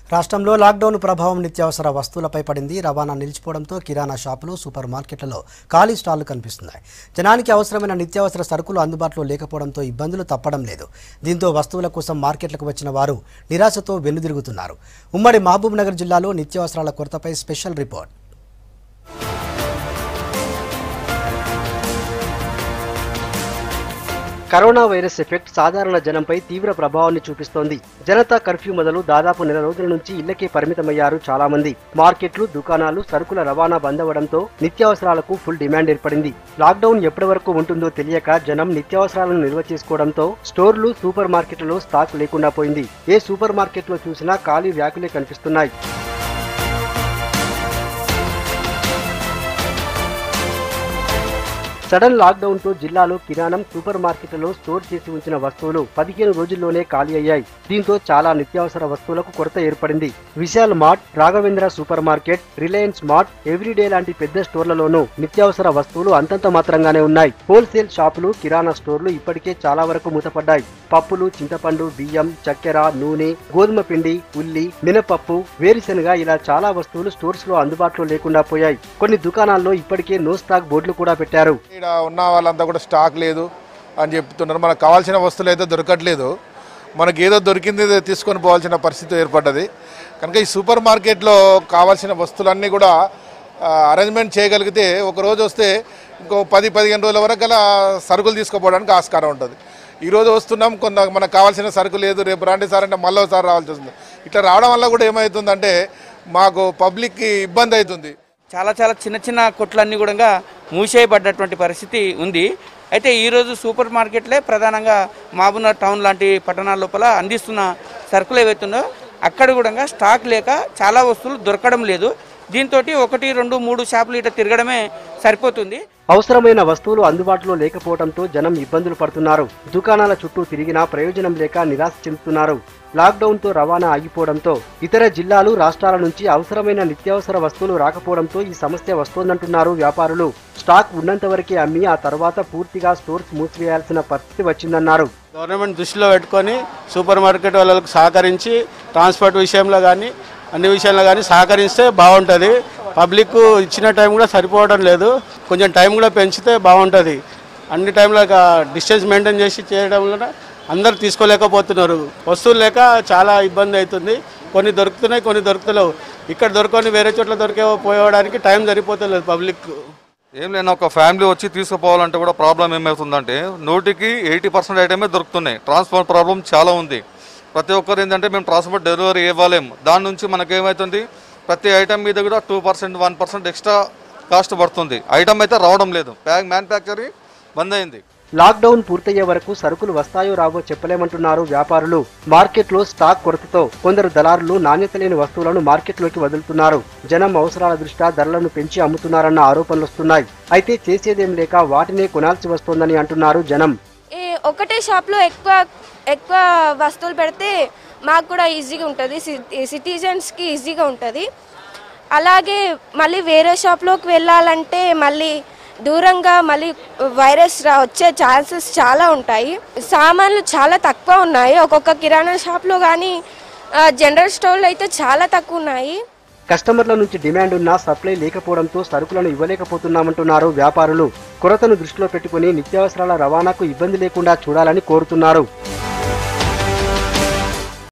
రాష్ట్రంలో లాక్డౌన్ ప్రభావం నిత్యావసర వస్తువులపై పడింది రవాణా నిలిచిపోవడంతో కిరాణా షాపులు సూపర్ మార్కెట్లలో ఖాళీ స్టాళ్లు కనిపిస్తున్నాయి జనానికి అవసరమైన నిత్యావసర సరుకులు అందుబాటులో లేకపోవడంతో ఇబ్బందులు తప్పడం లేదు దీంతో వస్తువుల కోసం మార్కెట్లకు వచ్చిన వారు నిరాశతో వెన్నుదిరుగుతున్నారు ఉమ్మడి మహబూబ్ నగర్ జిల్లాలో నిత్యావసరాల కొరతపై special report corona virus effect సాధారణ జనంపై తీవ్ర ప్రభావాన్ని చూపిస్తోంది జనతా కర్ఫ్యూ మొదలు దాదాపు నెల రోజుల నుంచి ఇళ్లకే పరిమితమయ్యారు చాలా మంది మార్కెట్లు దుకాణాలు సరుకుల రవాణా బంద్ అవ్వడంతో నిత్యావసరాలకు ఫుల్ డిమాండ్ ఏర్పడింది లాక్డౌన్ ఎప్పటి వరకు ఉంటుందో తెలియక జనం నిత్యావసరాలను నిల్వ చేసుకోవడంతో స్టోర్లు సూపర్ మార్కెట్లలో స్టాక్ లేకుండా పోయింది ఏ సూపర్ మార్కెట్లో చూసినా ఖాళీ వ్యాకులే కనిపిస్తున్నాయి సడన్ లాక్డౌన్ తో జిల్లాలో కిరాణం సూపర్ మార్కెట్లలో స్టోర్ చేసి ఉంచిన వస్తువులు పదిహేను రోజుల్లోనే ఖాళీ అయ్యాయి దీంతో చాలా నిత్యావసర వస్తువులకు కొరత ఏర్పడింది Vishal mart Raghavendra supermarket Reliance mart everyday లాంటి పెద్ద స్టోర్లలోనూ నిత్యావసర వస్తువులు అంతంత మాత్రంగానే ఉన్నాయి హోల్సేల్ షాపులు కిరాణా స్టోర్లు ఇప్పటికే చాలా వరకు మూతపడ్డాయి పప్పులు చింతపండు బియ్యం చక్కెర నూనె గోధుమ పిండి ఉల్లి మినపప్పు వేరుశెనగ ఇలా చాలా వస్తువులు స్టోర్స్ లో అందుబాటులో లేకుండా పోయాయి కొన్ని దుకాణాల్లో ఇప్పటికే నో స్టాక్ బోర్డులు కూడా పెట్టారు ఇక్కడ ఉన్న వాళ్ళంతా కూడా స్టాక్ లేదు అని చెప్తున్నారు మనకు కావాల్సిన వస్తువులు అయితే దొరకట్లేదు మనకి ఏదో దొరికింది ఏదో తీసుకొని పోవాల్సిన పరిస్థితి ఏర్పడ్డది కనుక ఈ సూపర్ మార్కెట్లో కావాల్సిన వస్తువులన్నీ కూడా అరేంజ్మెంట్ చేయగలిగితే ఒక రోజు వస్తే ఇంకో పది పదిహేను రోజుల వరకు గల సరుకులు తీసుకుపోవడానికి ఆస్కారం ఉంటుంది ఈ రోజు వస్తున్నాం కొంత మనకు కావాల్సిన సరుకు లేదు రేపు రాండి సార్ అంటే మళ్ళీ ఒకసారి రావాల్సి వస్తుంది ఇట్లా రావడం వల్ల కూడా ఏమవుతుందంటే మాకు పబ్లిక్కి ఇబ్బంది అవుతుంది చాలా చాలా చిన్న చిన్న కొట్లన్నీ కూడా మూసేయబడ్డటువంటి పరిస్థితి ఉంది అయితే ఈరోజు సూపర్ మార్కెట్లే ప్రధానంగా మాబునర్ టౌన్ లాంటి పట్టణాల లోపల అందిస్తున్న సరుకులు ఏవైతుందో అక్కడ కూడా స్టాక్ లేక చాలా వస్తువులు దొరకడం లేదు దీంతో ఒకటి రెండు మూడు షాపులు ఇట తిరగడమే సరిపోతుంది అవసరమైన వస్తువులు అందుబాటులో లేకపోవడంతో జనం ఇబ్బందులు పడుతున్నారు దుకాణాల చుట్టూ తిరిగినా ప్రయోజనం లేక నిరాశ చెందుతున్నారు లాక్డౌన్ తో రవాణా ఆగిపోవడంతో ఇతర జిల్లాలు రాష్ట్రాల నుంచి అవసరమైన నిత్యావసర వస్తువులు రాకపోవడంతో ఈ సమస్య వస్తోందంటున్నారు వ్యాపారులు స్టాక్ ఉన్నంత వరకే అమ్మి ఆ తర్వాత పూర్తిగా స్టోర్స్ మూసివేయాల్సిన పరిస్థితి వచ్చిందన్నారు గవర్నమెంట్ దృష్టిలో పెట్టుకొని సూపర్ మార్కెట్ వాళ్ళకు సహకరించి ట్రాన్స్పోర్ట్ విషయంలో కానీ అన్ని విషయాల్లో కానీ సహకరిస్తే బాగుంటుంది పబ్లిక్ ఇచ్చిన టైం కూడా సరిపోవడం లేదు కొంచెం టైం కూడా పెంచితే బాగుంటుంది అన్ని టైంలో డిస్టెన్స్ మెయింటైన్ చేసి చేయడం వలన అందరు తీసుకోలేకపోతున్నారు వస్తువులు లేక చాలా ఇబ్బంది అవుతుంది కొన్ని దొరుకుతున్నాయి కొన్ని దొరుకుతలేవు ఇక్కడ దొరకని వేరే చోట్ల దొరికే పోయడానికి టైం సరిపోతలేదు పబ్లిక్ ఏం లేని ఒక ఫ్యామిలీ వచ్చి తీసుకుపోవాలంటే కూడా ప్రాబ్లం ఏమవుతుందంటే నూటికి ఎయిటీ పర్సెంట్ ఐటమే దొరుకుతున్నాయి ట్రాన్స్పోర్ట్ ప్రాబ్లం చాలా ఉంది ప్రతి ఒక్కరు ఏంటంటే మేము ట్రాన్స్పోర్ట్ డెలివరీ ఇవ్వలేము దాని నుంచి మనకి ఏమవుతుంది ప్రతి ఐటమ్ మీద కూడా two percent one percent extra cost పడుతుంది ఐటమ్ అయితే రావడం లేదు ప్యాక్ మ్యానుఫ్యాక్చరింగ్ బంద్ అయింది లాక్డౌన్ పూర్తయ్యే వరకు సరుకులు వస్తాయో రావో చెప్పలేమంటున్నారు వ్యాపారులు మార్కెట్లో స్టాక్ కొరతతో కొందరు దళారులు నాణ్యత లేని వస్తువులను మార్కెట్లోకి వదులుతున్నారు జనం అవసరాల దృష్ట్యా ధరలను పెంచి అమ్ముతున్నారన్న ఆరోపణలు వస్తున్నాయి అయితే చేసేదేం లేక వాటినే కొనాల్సి వస్తోందని అంటున్నారు జనం ఈ ఒకటే షాప్లో ఎక్కువ ఎక్కువ వస్తువులు పెడితే మాకు కూడా ఈజీగా ఉంటుంది సిటిజన్స్కి ఈజీగా ఉంటుంది అలాగే మళ్ళీ వేరే షాప్లోకి వెళ్ళాలంటే మళ్ళీ దూరంగా మళ్ళీ వైరస్ రా- వచ్చే ఛాన్సెస్ చాలా ఉంటాయి సామాన్లు చాలా తక్కువ ఉన్నాయి ఒక్కొక్క కిరాణా షాప్లో కానీ జనరల్ స్టోర్లో అయితే చాలా తక్కువ ఉన్నాయి కస్టమర్ల నుంచి డిమాండ్ ఉన్నా సప్లై లేకపోవడంతో సరుకులను ఇవ్వలేకపోతున్నామంటున్నారు వ్యాపారులు కొరతను దృష్టిలో పెట్టుకుని నిత్యావసరాల రవాణాకు ఇబ్బంది లేకుండా చూడాలని కోరుతున్నారు